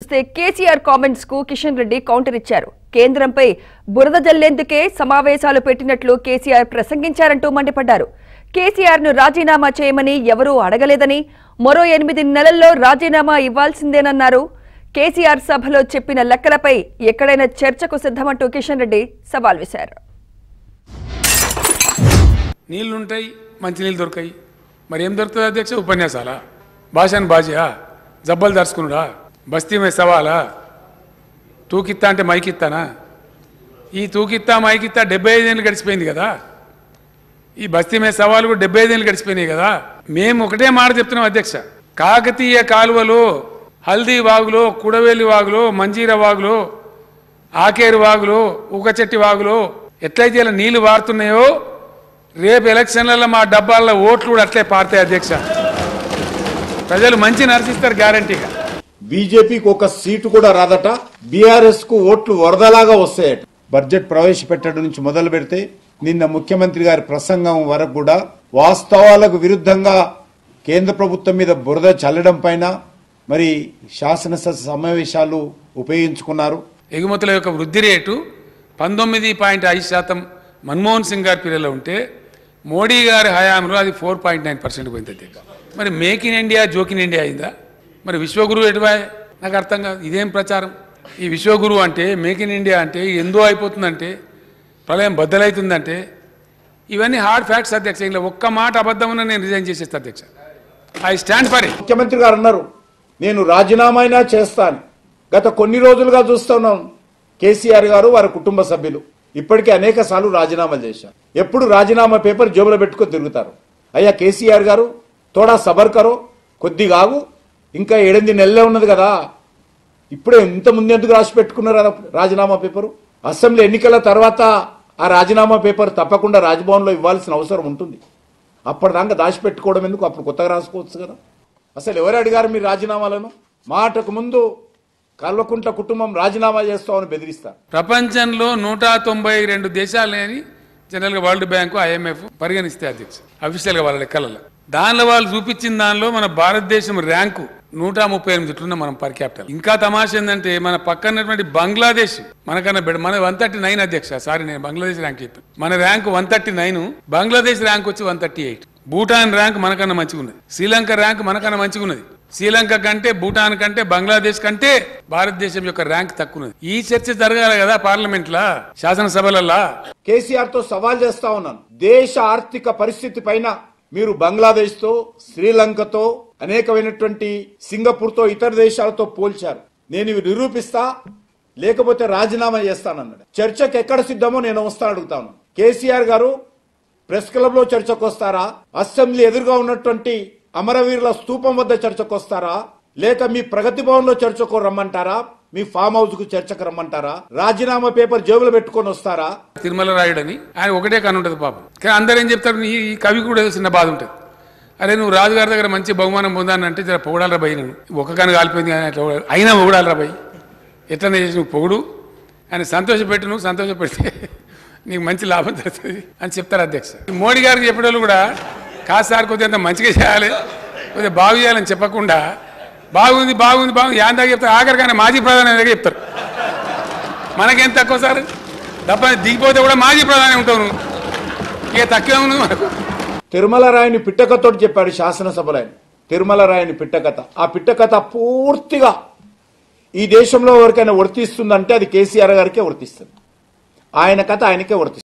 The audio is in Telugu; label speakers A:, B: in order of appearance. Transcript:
A: చూస్తే కేసీఆర్ కామెంట్స్ కు కిషన్ రెడ్డి కౌంటర్ ఇచ్చారు కేంద్రంపై బురద జల్లేందుకే సమావేశాలు పెట్టినట్లు కేసీఆర్ ప్రసంగించారంటూ మండిపడ్డారు కేసీఆర్ ను రాజీనామా చేయమని ఎవరూ అడగలేదని మరో ఎనిమిది నెలల్లో రాజీనామా ఇవ్వాల్సిందేనన్నారు కేసీఆర్ సభలో చెప్పిన లెక్కలపై ఎక్కడైనా చర్చకు సిద్ధమంటూ కిషన్ రెడ్డి సవాల్ విశారు
B: నీళ్లుంటాయి మంచినీళ్ళు దొరకాయి మరి ఏం దొరుకుతుంది అధ్యక్ష ఉపన్యాసాలా భాషను బాజయా జబ్బలు దర్శకునుడా బస్తీ మే సవాలా తూకిత్తా అంటే మైకిత్తానా ఈ తూకిత్తా మైకిత్తా డెబ్బై ఐదేళ్ళు గడిచిపోయింది కదా ఈ బస్తీ మే సవాలు కూడా డెబ్బై ఐదేళ్ళు గడిచిపోయినాయి కదా మేము ఒకటే మాట చెప్తున్నాం అధ్యక్ష కాకతీయ కాలువలో హల్దీ వాగులో కుడవేలి వాగులో మంజీర వాగులో ఆకేరు వాగులో ఊకచెట్టి వాగులో ఎట్లయితే ఇలా నీళ్లు వారుతున్నాయో రేపు ఎలక్షన్లలో మా డబ్బాల్లో ఓట్లు కూడా అట్లే పారుతాయి అధ్యక్ష ప్రజలు మంచి నరసిస్తారు గ్యారంటీగా
C: బీజేపీకి ఒక సీటు కూడా రాదట బీఆర్ఎస్ కు ఓట్లు వరదలాగా వస్తాయట బడ్జెట్ ప్రవేశపెట్టడం నుంచి మొదలు పెడితే నిన్న ముఖ్యమంత్రి గారి ప్రసంగం వరకు కూడా వాస్తవాలకు విరుద్ధంగా కేంద్ర ప్రభుత్వం మీద బురద చల్లడం పైన మరి శాసనసభ సమావేశాలు ఉపయోగించుకున్నారు
B: ఎగుమతుల యొక్క వృద్ధి రేటు పంతొమ్మిది పాయింట్ ఐదు శాతం మన్మోహన్ సింగ్ గారి పీరియడ్లో ఉంటే మోడీ గారి హయాంలో అది ఫోర్ పాయింట్ నైన్ పర్సెంట్ పోయింది అధ్యక్ష మరి make in India joke in India అయిందా మరి విశ్వగురు ఎటువాయ్ నాకు అర్థం కాదు ఇదేం ప్రచారం ఈ విశ్వగురు అంటే మేక్ ఇన్ ఇండియా అంటే ఎందో అయిపోతుందంటే ప్రళయం బద్దలవుతుందంటే ఇవన్నీ హార్డ్ ఫ్యాక్ట్స్ అధ్యక్ష ఇలా ఒక్క మాట అబద్ధం ఉన్న నేను రిజైన్ చేసేస్తా అధ్యక్ష ఐ స్టాండ్ ఫర్ ఇట్
C: ముఖ్యమంత్రి గారు అన్నారు నేను రాజీనామా అయినా చేస్తాను గత కొన్ని రోజులుగా చూస్తున్నాం కేసీఆర్ గారు వారి కుటుంబ సభ్యులు ఇప్పటికే అనేక సార్లు రాజీనామాలు చేశారు ఎప్పుడు రాజీనామా పేపర్ జేబులో పెట్టుకొని తిరుగుతారు అయ్యా కేసీఆర్ గారు తోడా సబర్ కరో కొద్దిగాగు ఇంకా ఏడెనిమిది నెలలే ఉన్నది కదా ఇప్పుడే ఇంత ముందు ఎందుకు రాసి పెట్టుకున్నారు రా- రాజీనామా పేపరు అసెంబ్లీ ఎన్నికల తర్వాత ఆ రాజీనామా పేపర్ తప్పకుండా రాజ్భవన్లో ఇవ్వాల్సిన అవసరం ఉంటుంది అప్పటిదాకా దాచిపెట్టుకోవడం ఎందుకు అప్పుడు కొత్తగా రాసుకోవచ్చు కదా అసలు ఎవరు అడిగారు మీ రాజీనామాలను మాటకు ముందు కల్వకుంట్ల కుటుంబం రాజీనామా చేస్తామని బెదిరిస్తారు
B: ప్రపంచంలో నూట తొంభై రెండు దేశాలని జనరల్గా వరల్డ్ బ్యాంకు ఐఎంఎఫ్ పరిగణిస్తే అధ్యక్ష అఫీషియల్గా వాళ్ళ లెక్కలలో దానిలో వాళ్ళు చూపించిన దానిలో మన భారతదేశం ర్యాంకు నూట ముప్పై ఎనిమిది ఉన్నాం మనం పర్ క్యాపిటల్ ఇంకా తమాష ఏంటంటే మన పక్కనటువంటి బంగ్లాదేశ్ మనకన్నా బెడ మన వన్ థర్టీ నైన్ అధ్యక్ష సారీ నేను బంగ్లాదేశ్ ర్యాంక్ చెప్పాను మన rank one thirty nine Bangladesh rank వచ్చి one thirty eight Bhutan rank మనకన్నా మంచిగా ఉన్నది శ్రీలంక ర్యాంక్ మనకన్నా మంచిగా ఉన్నది శ్రీలంక కంటే భూటాన్ కంటే బంగ్లాదేశ్ కంటే భారతదేశం యొక్క ర్యాంక్ తక్కువ ఉన్నది ఈ చర్చ జరగాలి కదా పార్లమెంట్ లా శాసనసభలల్లా
C: కేసీఆర్ తో సవాల్ చేస్తా ఉన్నాను దేశ ఆర్థిక పరిస్థితి పైన మీరు బంగ్లాదేశ్ తో శ్రీలంకతో అనేకమైనటువంటి సింగపూర్ తో ఇతర దేశాలతో పోల్చారు నేను ఇవి నిరూపిస్తా లేకపోతే రాజీనామా చేస్తానన్నాడు చర్చకు ఎక్కడ సిద్ధమో నేను వస్తా అడుగుతాను కేసీఆర్ గారు ప్రెస్ క్లబ్ లో చర్చకు వస్తారా అసెంబ్లీ ఎదురుగా ఉన్నటువంటి అమరవీరుల స్తూపం వద్ద చర్చకు వస్తారా లేక మీ ప్రగతి భవన్ లో చర్చకు రమ్మంటారా మీ ఫామ్ హౌస్ కు చర్చకు రమ్మంటారా రాజీనామా పేపర్ జేబులో పెట్టుకొని వస్తారా
B: తిరుమల రాయుడని ఆయన ఒకటే కను ఉంటుంది పాపం కానీ అందరూ ఏం చెప్తారు ఈ ఈ కవి కూడా ఏదో చిన్న బాధ ఉంటుంది అరే నువ్వు రాజుగారి దగ్గర మంచి బహుమానం పొందానంటే జర పొగడాలరా భయ్ నేను ఒక్క కాను కాలిపోయింది కానీ అట్లా పొగడాలి. అయినా పొగడాలరా భయ్ ఎట్లనే చేసి నువ్వు పొగుడు ఆయన సంతోషపెట్టు నువ్వు సంతోషపెడితే నీకు మంచి లాభం జరుగుతుంది అని చెప్తారు అధ్యక్ష ఈ మోడీ గారికి చెప్పేటోళ్ళు కూడా కాదు సార్ కొద్దిగా అంత మంచిగా చేయాలి కొద్దిగా బాగు చేయాలని చెప్పకుండా బాగుంది బాగుంది బాగుంది యాందా చెప్తారు ఆఖరికైనా మాజీ ప్రధాని దగ్గర చెప్తారు మనకేం తక్కువ సార్ తప్ప దిగిపోతే కూడా మాజీ ప్రధాని ఉంటావు నువ్వు ఇక తక్కువ ఉంది మనకు
C: తిరుమల రాయని పిట్టకతో చెప్పాడు శాసనసభలో ఆయన తిరుమల రాయని పిట్టకథ ఆ పిట్టకథ పూర్తిగా ఈ దేశంలో ఎవరికైనా వర్తిస్తుందంటే అది కేసీఆర్ గారికే వర్తిస్తుంది ఆయన కథ ఆయనకే వర్తిస్తుంది